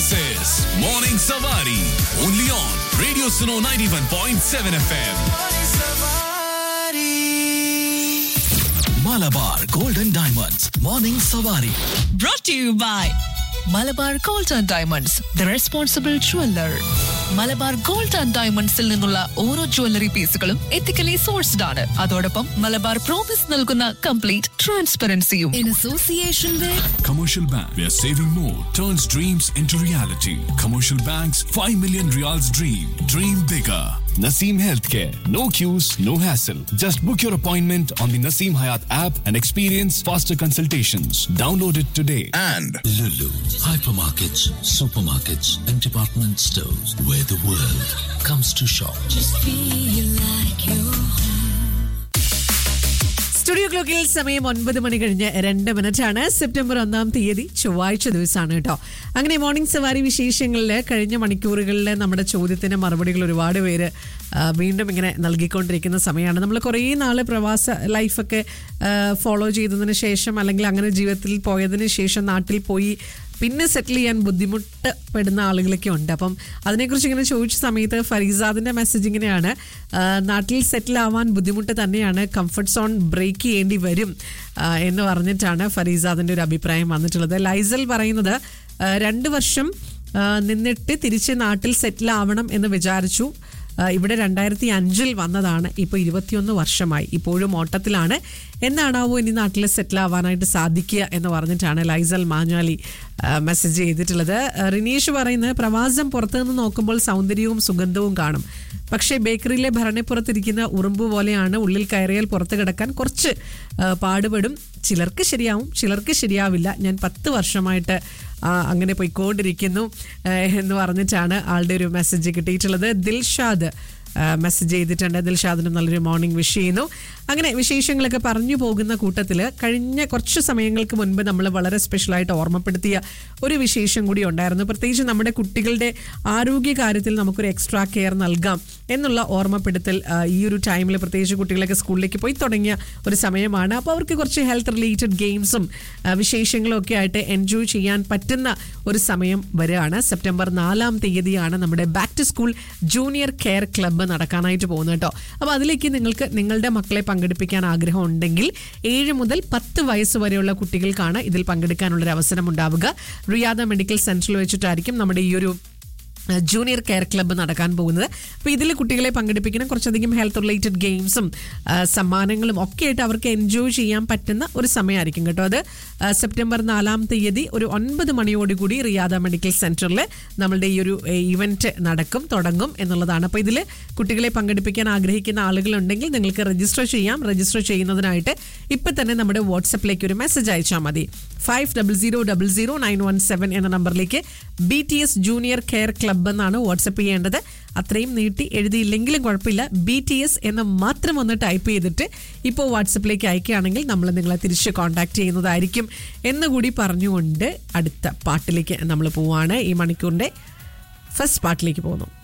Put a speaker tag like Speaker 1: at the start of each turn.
Speaker 1: This is Morning Savari. Only on Radio Suno 91.7 FM. Malabar Golden Diamonds. Morning Savari.
Speaker 2: brought to you by Malabar gold and diamonds the responsible jeweller Malabar gold and ഡയമണ്ട്സിൽ നിന്നുള്ള ഓരോ jewellery പീസുകളും ethically sourced ആണ് അതോടൊപ്പം Malabar promise നൽകുന്ന complete ട്രാൻസ്പെറൻസിയും in association
Speaker 1: Commercial Bank, where saving more turns dreams into reality. Commercial Bank's 5 million reals dream. Dream bigger. Naseem Healthcare. No queues, no hassle. Just book your appointment on the Naseem Hayat app and experience faster consultations. Download it today. And
Speaker 3: Lulu, hypermarkets, supermarkets, and department stores where the world comes to shop.
Speaker 4: Studio ക്ലോക്കിൽ സമയം ഒൻപത് മണി കഴിഞ്ഞ് രണ്ട് minute ആണ് September ഒന്നാം തീയതി ചൊവ്വാഴ്ച ദിവസമാണ് കേട്ടോ അങ്ങനെ മോർണിംഗ് സവാരി വിശേഷങ്ങളിൽ കഴിഞ്ഞ മണിക്കൂറുകളിൽ നമ്മുടെ ചോദ്യത്തിന് മറുപടികൾ ഒരുപാട് പേര് ആ, വീണ്ടും ഇങ്ങനെ നൽകിക്കൊണ്ടിരിക്കുന്ന സമയമാണ് നമ്മൾ കുറേ നാൾ പ്രവാസ ലൈഫൊക്കെ ഫോളോ ചെയ്തതിന് ശേഷം അല്ലെങ്കിൽ അങ്ങനെ ജീവിതത്തിൽ പോയതിന് ശേഷം നാട്ടിൽ പോയി പിന്നെ സെറ്റിൽ ചെയ്യാൻ ബുദ്ധിമുട്ട് പെടുന്ന ആളുകളൊക്കെ ഉണ്ട് അപ്പം അതിനെക്കുറിച്ച് ഇങ്ങനെ ചോദിച്ച സമയത്ത് ഫരീസാദിന്റെ മെസ്സേജ് ഇങ്ങനെയാണ് ആ, നാട്ടിൽ സെറ്റിൽ ആവാൻ ബുദ്ധിമുട്ട് തന്നെയാണ് കംഫർട്ട് സോൺ ബ്രേക്ക് ചെയ്യേണ്ടി വരും ആ, എന്ന് പറഞ്ഞിട്ടാണ് ഫരീസാദിന്റെ ഒരു അഭിപ്രായം വന്നിട്ടുള്ളത് ലൈസൽ പറയുന്നത് ആ, രണ്ട് വർഷം ആ, നിന്നിട്ട് തിരിച്ച് നാട്ടിൽ സെറ്റിൽ ആവണം എന്ന് വിചാരിച്ചു ആ, ഇവിടെ രണ്ടായിരത്തി അഞ്ചിൽ വന്നതാണ് ഇപ്പോൾ ഇരുപത്തിയൊന്ന് വർഷമായി ഇപ്പോഴും ഓട്ടത്തിലാണ് എന്നാണാവോ ഇനി നാട്ടിൽ സെറ്റിൽ ആവാനായിട്ട് സാധിക്കുക എന്ന് പറഞ്ഞിട്ടാണ് ലൈസൽ മാഞ്ഞാലി ആ, മെസ്സേജ് ചെയ്തിട്ടുള്ളത് ആ, റിനീഷ് പറയുന്നത് പ്രവാസം പുറത്തു നിന്ന് നോക്കുമ്പോൾ സൗന്ദര്യവും സുഗന്ധവും കാണും പക്ഷേ ബേക്കറിയിലെ ഭരണിപ്പുറത്തിരിക്കുന്ന ഉറുമ്പ് പോലെയാണ് ഉള്ളിൽ കയറിയാൽ പുറത്ത് കിടക്കാൻ കുറച്ച് ആ, പാടുപെടും ചിലർക്ക് ശരിയാവും ചിലർക്ക് ശരിയാവില്ല ഞാൻ പത്ത് വർഷമായിട്ട് ആ, അങ്ങനെ പോയിക്കൊണ്ടിരിക്കുന്നു ആ, എന്ന് പറഞ്ഞിട്ടാണ് ആളുടെ ഒരു മെസ്സേജ് കിട്ടിയിട്ടുള്ളത് ദിൽഷാദ് മെസ്സേജ് ചെയ്തിട്ടുണ്ട് ദിൽഷാദിനും നല്ലൊരു മോർണിംഗ് വിഷ് ചെയ്യുന്നു അങ്ങനെ വിശേഷങ്ങളൊക്കെ പറഞ്ഞു പോകുന്ന കൂട്ടത്തിൽ കഴിഞ്ഞ കുറച്ച് സമയങ്ങൾക്ക് മുൻപ് നമ്മൾ വളരെ സ്പെഷ്യലായിട്ട് ഓർമ്മപ്പെടുത്തിയ ഒരു വിശേഷം കൂടി ഉണ്ടായിരുന്നു പ്രത്യേകിച്ച് നമ്മുടെ കുട്ടികളുടെ ആരോഗ്യ കാര്യത്തിൽ നമുക്കൊരു എക്സ്ട്രാ കെയർ നൽകാം എന്നുള്ള ഓർമ്മപ്പെടുത്തൽ ആ, ഈ ഒരു ടൈമിൽ പ്രത്യേകിച്ച് കുട്ടികളൊക്കെ സ്കൂളിലേക്ക് പോയി തുടങ്ങിയ ഒരു സമയമാണ് അപ്പോൾ അവർക്ക് കുറച്ച് ഹെൽത്ത് റിലേറ്റഡ് ഗെയിംസും ആ, വിശേഷങ്ങളും ഒക്കെ ആയിട്ട് എൻജോയ് ചെയ്യാൻ പറ്റുന്ന ഒരു സമയം വരികയാണ് സെപ്റ്റംബർ നാലാം തീയതിയാണ് നമ്മുടെ back to school junior care club നടക്കാനായിട്ട് പോകുന്നത് കേട്ടോ അപ്പോൾ അതിലേക്ക് നിങ്ങൾക്ക് നിങ്ങളുടെ മക്കളെ പങ്കെടുപ്പിക്കാൻ ആഗ്രഹം ഉണ്ടെങ്കിൽ ഏഴ് മുതൽ പത്ത് വയസ്സ് വരെയുള്ള കുട്ടികൾക്കാണ് ഇതിൽ പങ്കെടുക്കാനുള്ളൊരു അവസരം ഉണ്ടാവുക റിയാദ മെഡിക്കൽ സെന്ററിൽ വെച്ചിട്ടായിരിക്കും നമ്മുടെ ഈ ഒരു ജൂനിയർ കെയർ ക്ലബ്ബ് നടക്കാൻ പോകുന്നത് അപ്പോൾ ഇതിൽ കുട്ടികളെ പങ്കെടുപ്പിക്കുന്ന കുറച്ചധികം ഹെൽത്ത് റിലേറ്റഡ് ഗെയിംസും ആ, സമ്മാനങ്ങളും ഒക്കെ ആയിട്ട് അവർക്ക് എൻജോയ് ചെയ്യാൻ പറ്റുന്ന ഒരു സമയമായിരിക്കും കേട്ടോ അത് ആ, സെപ്റ്റംബർ നാലാം തീയതി ഒരു ഒൻപത് മണിയോടുകൂടി റിയാദ മെഡിക്കൽ സെന്ററിൽ നമ്മളുടെ ഈ ഒരു ഇവന്റ് നടക്കും തുടങ്ങും എന്നുള്ളതാണ് അപ്പോൾ ഇതിൽ കുട്ടികളെ പങ്കെടുപ്പിക്കാൻ ആഗ്രഹിക്കുന്ന ആളുകളുണ്ടെങ്കിൽ നിങ്ങൾക്ക് രജിസ്റ്റർ ചെയ്യാം രജിസ്റ്റർ ചെയ്യുന്നതിനായിട്ട് ഇപ്പം തന്നെ നമ്മുടെ വാട്സപ്പിലേക്ക് ഒരു മെസ്സേജ് അയച്ചാൽ മതി five double zero double zero nine one seven എന്ന നമ്പറിലേക്ക് B T S junior care club എന്നാണ് വാട്സപ്പ് ചെയ്യേണ്ടത് അത്രയും നീട്ടി എഴുതിയില്ലെങ്കിലും കുഴപ്പമില്ല ബി ടി എസ് എന്ന് മാത്രം ഒന്ന് ടൈപ്പ് ചെയ്തിട്ട് ഇപ്പോൾ വാട്സപ്പിലേക്ക് അയക്കുകയാണെങ്കിൽ നമ്മൾ നിങ്ങളെ തിരിച്ച് കോൺടാക്ട് ചെയ്യുന്നതായിരിക്കും എന്നുകൂടി പറഞ്ഞുകൊണ്ട് അടുത്ത പാട്ടിലേക്ക് നമ്മൾ പോവാണ് ഈ മണിക്കൂറിൻ്റെ ഫസ്റ്റ് പാട്ടിലേക്ക് പോകുന്നു